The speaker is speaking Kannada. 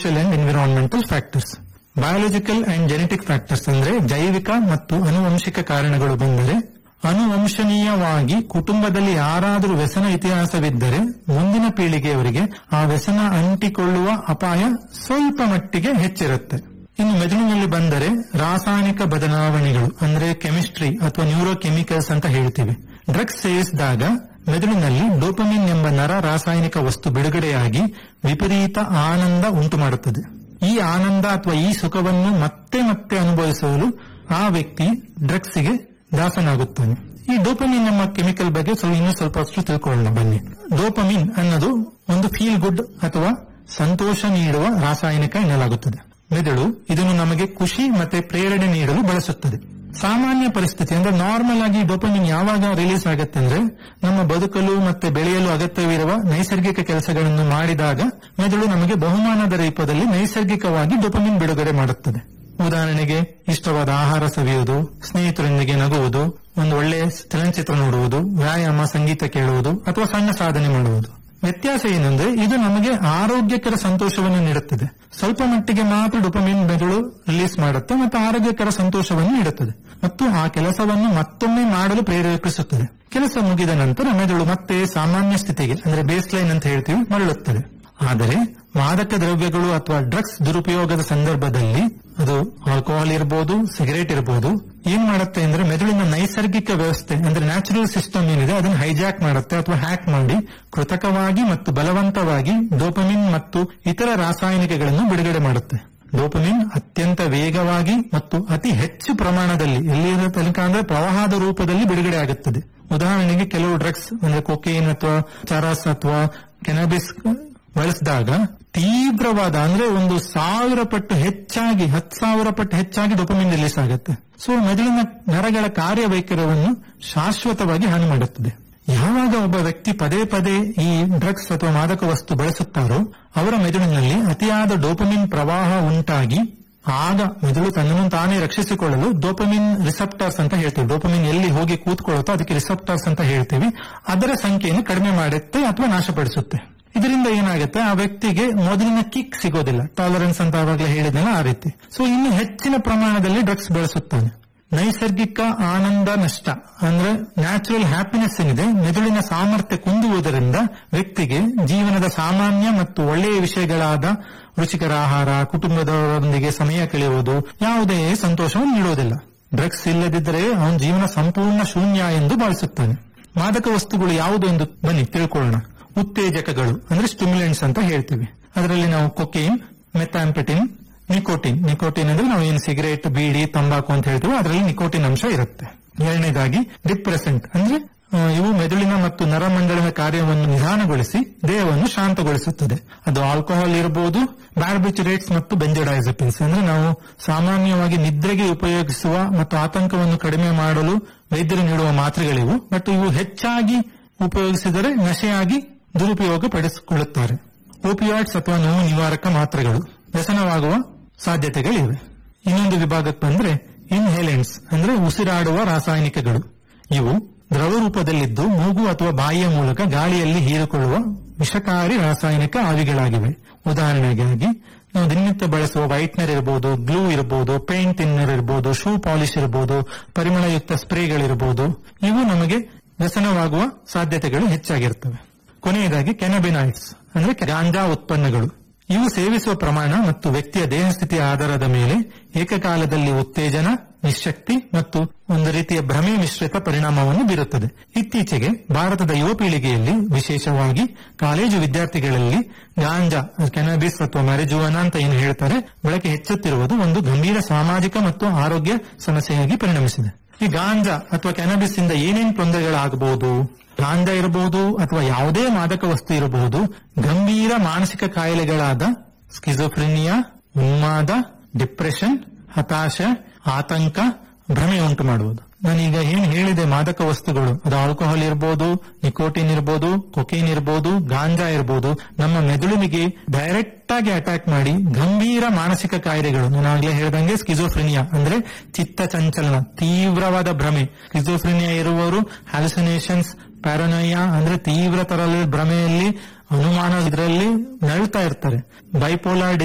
social and environmental factors biological and genetic factors ಅಂದ್ರೆ ಜೈವಿಕ ಮತ್ತು ಅನುವಂಶಿಕ ಕಾರಣಗಳು ಬಂದರೆ ಅನುವಂಶನೀಯವಾಗಿ ಕುಟುಂಬದಲ್ಲಿ ಯಾರಾದರೂ ವ್ಯಸನ ಇತಿಹಾಸವಿದ್ದರೆ ಮುಂದಿನ ಪೀಳಿಗೆಯವರಿಗೆ ಆ ವ್ಯಸನ ಅಂಟಿಕೊಳ್ಳುವ ಅಪಾಯ ಸ್ವಲ್ಪ ಮಟ್ಟಿಗೆ ಹೆಚ್ಚಿರುತ್ತೆ ಇನ್ನು ಮೆದುಳಿನಲ್ಲಿ ಬಂದರೆ ರಾಸಾಯನಿಕ ಬದಲಾವಣೆಗಳು ಅಂದ್ರೆ ಕೆಮಿಸ್ಟ್ರಿ ಅಥವಾ ನ್ಯೂರೋಕೆಮಿಕಲ್ಸ್ ಅಂತ ಹೇಳ್ತೀವಿ ಡ್ರಗ್ಸ್ ಸೇವಿಸಿದಾಗ ಮೆದುಳಿನಲ್ಲಿ ಡೋಪಮಿನ್ ಎಂಬ ನರ ರಾಸಾಯನಿಕ ವಸ್ತು ಬಿಡುಗಡೆಯಾಗಿ ವಿಪರೀತ ಆನಂದ ಉಂಟು ಮಾಡುತ್ತದೆ ಈ ಆನಂದ ಅಥವಾ ಈ ಸುಖವನ್ನು ಮತ್ತೆ ಮತ್ತೆ ಅನುಭವಿಸಲು ಆ ವ್ಯಕ್ತಿ ಡ್ರಗ್ಸ್ಗೆ ದಾಸನಾಗುತ್ತಾನೆ ಈ ಡೋಪಮಿನ್ ಎಂಬ ಕೆಮಿಕಲ್ ಬಗ್ಗೆ ಸ್ವಲ್ಪ ಇನ್ನೂ ಸ್ವಲ್ಪ ಅಷ್ಟು ತಿಳ್ಕೊಳ್ಳೋಣ ಬನ್ನಿ ಡೋಪಮಿನ್ ಅನ್ನೋದು ಒಂದು ಫೀಲ್ ಗುಡ್ ಅಥವಾ ಸಂತೋಷ ನೀಡುವ ರಾಸಾಯನಿಕ ಎನ್ನಲಾಗುತ್ತದೆ ಮೆದುಳು ಇದನ್ನು ನಮಗೆ ಖುಷಿ ಮತ್ತೆ ಪ್ರೇರಣೆ ನೀಡಲು ಬಳಸುತ್ತದೆ ಸಾಮಾನ್ಯ ಪರಿಸ್ಥಿತಿ ಅಂದ್ರೆ ನಾರ್ಮಲ್ ಆಗಿ ಡೋಪಮಿನ್ ಯಾವಾಗ ರಿಲೀಸ್ ಆಗುತ್ತೆ ಅಂದ್ರೆ ನಮ್ಮ ಬದುಕಲು ಮತ್ತೆ ಬೆಳೆಯಲು ಅಗತ್ಯವಿರುವ ನೈಸರ್ಗಿಕ ಕೆಲಸಗಳನ್ನು ಮಾಡಿದಾಗ ಮೆದುಳು ನಮಗೆ ಬಹುಮಾನದ ರೂಪದಲ್ಲಿ ನೈಸರ್ಗಿಕವಾಗಿ ಡೋಪಮಿನ್ ಬಿಡುಗಡೆ ಮಾಡುತ್ತದೆ ಉದಾಹರಣೆಗೆ ಇಷ್ಟವಾದ ಆಹಾರ ಸವಿಯುವುದು ಸ್ನೇಹಿತರೊಂದಿಗೆ ನಗುವುದು ಒಂದು ಒಳ್ಳೆಯ ಚಲನಚಿತ್ರ ನೋಡುವುದು ವ್ಯಾಯಾಮ ಸಂಗೀತ ಕೇಳುವುದು ಅಥವಾ ಸಣ್ಣ ಸಾಧನೆ ಮಾಡುವುದು ವ್ಯತ್ಯಾಸ ಏನಂದ್ರೆ ಇದು ನಮಗೆ ಆರೋಗ್ಯಕರ ಸಂತೋಷವನ್ನು ನೀಡುತ್ತದೆ ಸ್ವಲ್ಪ ಮಟ್ಟಿಗೆ ಮಾತ್ರ ಡೊಪಮಿನ್ ಮೆದುಳು ರಿಲೀಸ್ ಮಾಡುತ್ತೆ ಮತ್ತು ಆರೋಗ್ಯಕರ ಸಂತೋಷವನ್ನು ನೀಡುತ್ತದೆ ಮತ್ತು ಆ ಕೆಲಸವನ್ನು ಮತ್ತೊಮ್ಮೆ ಮಾಡಲು ಪ್ರೇರೇಪಿಸುತ್ತದೆ ಕೆಲಸ ಮುಗಿದ ನಂತರ ಮೆದುಳು ಮತ್ತೆ ಸಾಮಾನ್ಯ ಸ್ಥಿತಿಗೆ ಅಂದ್ರೆ ಬೇಸ್ ಲೈನ್ ಅಂತ ಹೇಳ್ತೀವಿ ಮರಳುತ್ತದೆ ಆದರೆ ಮಾದಕ ದ್ರವ್ಯಗಳು ಅಥವಾ ಡ್ರಗ್ಸ್ ದುರುಪಯೋಗದ ಸಂದರ್ಭದಲ್ಲಿ ಅದು ಆಲ್ಕೋಹಾಲ್ ಇರಬಹುದು ಸಿಗರೇಟ್ ಇರಬಹುದು ಏನ್ ಮಾಡುತ್ತೆ ಅಂದ್ರೆ ಮೆದುಳಿನ ನೈಸರ್ಗಿಕ ವ್ಯವಸ್ಥೆ ಅಂದ್ರೆ ನ್ಯಾಚುರಲ್ ಸಿಸ್ಟಮ್ ಏನಿದೆ ಅದನ್ನು ಹೈಜಾಕ್ ಮಾಡುತ್ತೆ ಅಥವಾ ಹ್ಯಾಕ್ ಮಾಡಿ ಕೃತಕವಾಗಿ ಮತ್ತು ಬಲವಂತವಾಗಿ ಡೋಪಮಿನ್ ಮತ್ತು ಇತರ ರಾಸಾಯನಿಕಗಳನ್ನು ಬಿಡುಗಡೆ ಮಾಡುತ್ತೆ ಡೋಪಮಿನ್ ಅತ್ಯಂತ ವೇಗವಾಗಿ ಮತ್ತು ಅತಿ ಹೆಚ್ಚು ಪ್ರಮಾಣದಲ್ಲಿ ಎಲ್ಲಿನ ತನಕ ಅಂದ್ರೆ ಪ್ರವಾಹದ ರೂಪದಲ್ಲಿ ಬಿಡುಗಡೆ ಆಗುತ್ತದೆ ಉದಾಹರಣೆಗೆ ಕೆಲವು ಡ್ರಗ್ಸ್ ಅಂದ್ರೆ ಕೊಕೇನ್ ಅಥವಾ ಚರಸ್ ಅಥವಾ ಕೆನಬಿಸ್ ಬಳಸಿದಾಗ ತೀವ್ರವಾದ ಅಂದ್ರೆ ಒಂದು ಸಾವಿರ ಪಟ್ಟು ಹೆಚ್ಚಾಗಿ ಹತ್ತು ಸಾವಿರ ಪಟ್ಟು ಹೆಚ್ಚಾಗಿ ಡೊಪಮಿನ್ ರಿಲೀಸ್ ಆಗುತ್ತೆ ಸೊ ಮೆದುಳಿನ ನರಗಳ ಕಾರ್ಯವೈಖರ್ಯವನ್ನು ಶಾಶ್ವತವಾಗಿ ಹಾನಿ ಮಾಡುತ್ತದೆ ಯಾವಾಗ ಒಬ್ಬ ವ್ಯಕ್ತಿ ಪದೇ ಪದೇ ಈ ಡ್ರಗ್ಸ್ ಅಥವಾ ಮಾದಕ ವಸ್ತು ಬಳಸುತ್ತಾರೋ ಅವರ ಮೆದುಳಿನಲ್ಲಿ ಅತಿಯಾದ ಡೋಪಮಿನ್ ಪ್ರವಾಹ ಉಂಟಾಗಿ ಆಗ ಮೆದುಳು ತನ್ನನ್ನು ತಾನೇ ರಕ್ಷಿಸಿಕೊಳ್ಳಲು ಡೋಪಮಿನ್ ರಿಸೆಪ್ಟರ್ಸ್ ಅಂತ ಹೇಳ್ತೀವಿ ಡೋಪಮಿನ್ ಎಲ್ಲಿ ಹೋಗಿ ಕೂತ್ಕೊಳ್ಳುತ್ತೋ ಅದಕ್ಕೆ ರಿಸೆಪ್ಟರ್ಸ್ ಅಂತ ಹೇಳ್ತೀವಿ ಅದರ ಸಂಖ್ಯೆಯನ್ನು ಕಡಿಮೆ ಮಾಡುತ್ತೆ ಅಥವಾ ನಾಶಪಡಿಸುತ್ತೆ ಇದರಿಂದ ಏನಾಗುತ್ತೆ ಆ ವ್ಯಕ್ತಿಗೆ ಮೊದಲಿನ ಕಿಕ್ ಸಿಗೋದಿಲ್ಲ ಟಾಲರೆನ್ಸ್ ಅಂತ ಆವಾಗಲೇ ಹೇಳಿದ್ನಲ್ಲ ಆ ರೀತಿ ಸೊ ಇನ್ನು ಹೆಚ್ಚಿನ ಪ್ರಮಾಣದಲ್ಲಿ ಡ್ರಗ್ಸ್ ಬಳಸುತ್ತಾನೆ ನೈಸರ್ಗಿಕ ಆನಂದ ನಷ್ಟ ಅಂದ್ರೆ ನ್ಯಾಚುರಲ್ ಹ್ಯಾಪಿನೆಸ್ ಏನಿದೆ ಮೆದುಳಿನ ಸಾಮರ್ಥ್ಯ ಕುಂದುವುದರಿಂದ ವ್ಯಕ್ತಿಗೆ ಜೀವನದ ಸಾಮಾನ್ಯ ಮತ್ತು ಒಳ್ಳೆಯ ವಿಷಯಗಳಾದ ರುಚಿಕರ ಆಹಾರ ಕುಟುಂಬದವರೊಂದಿಗೆ ಸಮಯ ಕಳೆಯುವುದು ಯಾವುದೇ ಸಂತೋಷವನ್ನು ನೀಡುವುದಿಲ್ಲ ಡ್ರಗ್ಸ್ ಇಲ್ಲದಿದ್ದರೆ ಅವನ ಜೀವನ ಸಂಪೂರ್ಣ ಶೂನ್ಯ ಎಂದು ಭಾವಿಸುತ್ತಾನೆ ಮಾದಕ ವಸ್ತುಗಳು ಯಾವುದು ಎಂದು ಬನ್ನಿ ತಿಳ್ಕೊಳ್ಳೋಣ ಉತ್ತೇಜಕಗಳು ಅಂದ್ರೆ ಸ್ಟಿಮ್ಯುಲೆಂಟ್ಸ್ ಅಂತ ಹೇಳ್ತೀವಿ ಅದರಲ್ಲಿ ನಾವು ಕೊಕೇನ್ ಮೆಥಾಂಪೆಟಿನ್ ನಿಕೋಟಿನ್ ನಿಕೋಟಿನ್ ಅಂದ್ರೆ ನಾವು ಏನು ಸಿಗರೇಟ್ ಬೀಡಿ ತಂಬಾಕು ಅಂತ ಹೇಳ್ತೀವಿ ಅದರಲ್ಲಿ ನಿಕೋಟಿನ್ ಅಂಶ ಇರುತ್ತೆ ಎರಡನೇದಾಗಿ ಡಿಪ್ರೆಸೆಂಟ್ ಅಂದ್ರೆ ಆ, ಇವು ಮೆದುಳಿನ ಮತ್ತು ನರಮಂಡಲದ ಕಾರ್ಯವನ್ನು ನಿಧಾನಗೊಳಿಸಿ ದೇಹವನ್ನು ಶಾಂತಗೊಳಿಸುತ್ತದೆ ಅದು ಆಲ್ಕೋಹಾಲ್ ಇರಬಹುದು ಬ್ಯಾರ್ಬಿಚುರೇಟ್ಸ್ ಮತ್ತು ಬೆಂಜೋಡೈಸಪಿನ್ಸ್ ಅಂದ್ರೆ ನಾವು ಸಾಮಾನ್ಯವಾಗಿ ನಿದ್ರೆಗೆ ಉಪಯೋಗಿಸುವ ಮತ್ತು ಆತಂಕವನ್ನು ಕಡಿಮೆ ಮಾಡಲು ವೈದ್ಯರು ನೀಡುವ ಮಾತ್ರೆಗಳಿವು ಬಟ್ ಇವು ಹೆಚ್ಚಾಗಿ ಉಪಯೋಗಿಸಿದರೆ ನಶೆಯಾಗಿ ದುರುಪಯೋಗ ಪಡಿಸಿಕೊಳ್ಳುತ್ತಾರೆ ಓಪಿಯಾಯ್ಡ್ಸ್ ಅಥವಾ ನೋವು ನಿವಾರಕ ಮಾತ್ರೆಗಳು ವ್ಯಸನವಾಗುವ ಸಾಧ್ಯತೆಗಳಿವೆ ಇನ್ನೊಂದು ವಿಭಾಗಕ್ಕೆ ಬಂದ್ರೆ ಇನ್ಹೇಲೆಂಟ್ಸ್ ಅಂದ್ರೆ ಉಸಿರಾಡುವ ರಾಸಾಯನಿಕಗಳು ಇವು ದ್ರವ ರೂಪದಲ್ಲಿದ್ದು ಮೂಗು ಅಥವಾ ಬಾಯಿಯ ಮೂಲಕ ಗಾಳಿಯಲ್ಲಿ ಹೀರಿಕೊಳ್ಳುವ ವಿಷಕಾರಿ ರಾಸಾಯನಿಕ ಆವಿಗಳಾಗಿವೆ ಉದಾಹರಣೆಗಾಗಿ ನಾವು ದಿನನಿತ್ಯ ಬಳಸುವ ವೈಟ್ನರ್ ಇರಬಹುದು ಗ್ಲೂ ಇರಬಹುದು ಪೇಂಟ್ ಇನ್ನರ್ ಇರಬಹುದು ಶೂ ಪಾಲಿಶ್ ಇರಬಹುದು ಪರಿಮಳಯುಕ್ತ ಸ್ಪ್ರೇಗಳಿರಬಹುದು ಇವು ನಮಗೆ ವ್ಯಸನವಾಗುವ ಸಾಧ್ಯತೆಗಳು ಹೆಚ್ಚಾಗಿರ್ತವೆ ಕೊನೆಯದಾಗಿ ಕೆನಬಿನಾಯ್ಡ್ಸ್ ಅಂದ್ರೆ ಗಾಂಜಾ ಉತ್ಪನ್ನಗಳು ಇವು ಸೇವಿಸುವ ಪ್ರಮಾಣ ಮತ್ತು ವ್ಯಕ್ತಿಯ ದೇಹಸ್ಥಿತಿಯ ಆಧಾರದ ಮೇಲೆ ಏಕಕಾಲದಲ್ಲಿ ಉತ್ತೇಜನ ನಿಶಕ್ತಿ ಮತ್ತು ಒಂದು ರೀತಿಯ ಭ್ರಮೆ ಮಿಶ್ರಿತ ಪರಿಣಾಮವನ್ನು ಬೀರುತ್ತದೆ ಇತ್ತೀಚೆಗೆ ಭಾರತದ ಯುವ ಪೀಳಿಗೆಯಲ್ಲಿ ವಿಶೇಷವಾಗಿ ಕಾಲೇಜು ವಿದ್ಯಾರ್ಥಿಗಳಲ್ಲಿ ಗಾಂಜಾ ಕೆನಬಿಸ್ ಅಥವಾ ಮ್ಯಾರಿಜುವಾನಾ ಅಂತ ಏನು ಹೇಳ್ತಾರೆ ಬಳಕೆ ಹೆಚ್ಚುತ್ತಿರುವುದು ಒಂದು ಗಂಭೀರ ಸಾಮಾಜಿಕ ಮತ್ತು ಆರೋಗ್ಯ ಸಮಸ್ಯೆಯಾಗಿ ಪರಿಣಮಿಸಿದೆ ಈ ಗಾಂಜಾ ಅಥವಾ ಕ್ಯಾನಬಿಸ್ ಇಂದ ಏನೇನು ತೊಂದರೆಗಳಾಗಬಹುದು ಗಾಂಜಾ ಇರಬಹುದು ಅಥವಾ ಯಾವುದೇ ಮಾದಕ ವಸ್ತು ಇರಬಹುದು ಗಂಭೀರ ಮಾನಸಿಕ ಕಾಯಿಲೆಗಳಾದ ಸ್ಕಿಜೋಫ್ರಿನಿಯಾ ಉನ್ಮಾದ ಡಿಪ್ರೆಷನ್ ಹತಾಶೆ ಆತಂಕ ಭ್ರಮೆ ಉಂಟು ಮಾಡುವುದು ನಾನೀಗ ಏನ್ ಹೇಳಿದೆ ಮಾದಕ ವಸ್ತುಗಳು ಅದು ಆಲ್ಕೋಹಾಲ್ ಇರಬಹುದು ನಿಕೋಟಿನ್ ಇರಬಹುದು ಕೊಕೇನ್ ಇರಬಹುದು ಗಾಂಜಾ ಇರಬಹುದು ನಮ್ಮ ಮೆದುಳಿಗೆ ಡೈರೆಕ್ಟ್ ಆಗಿ ಅಟ್ಯಾಕ್ ಮಾಡಿ ಗಂಭೀರ ಮಾನಸಿಕ ಕಾಯಿಲೆಗಳು ನಾನು ಆಗ್ಲೇ ಹೇಳ್ದಂಗೆ ಸ್ಕಿಜೋಫ್ರಿನಿಯಾ ಅಂದ್ರೆ ಚಿತ್ತ ಚಂಚಲನ ತೀವ್ರವಾದ ಭ್ರಮೆ ಸ್ಕಿಜೋಫ್ರಿನಿಯಾ ಇರುವವರು ಹ್ಯಾಲುಸಿನೇಷನ್ಸ್ ಪ್ಯಾರನೋಯಾ ಅಂದ್ರೆ ತೀವ್ರ ತರದ ಭ್ರಮೆಯಲ್ಲಿ ಅನುಮಾನ ಇದರಲ್ಲಿ ನಳ್ತಾ ಇರ್ತಾರೆ ಬೈಪೋಲಾರ್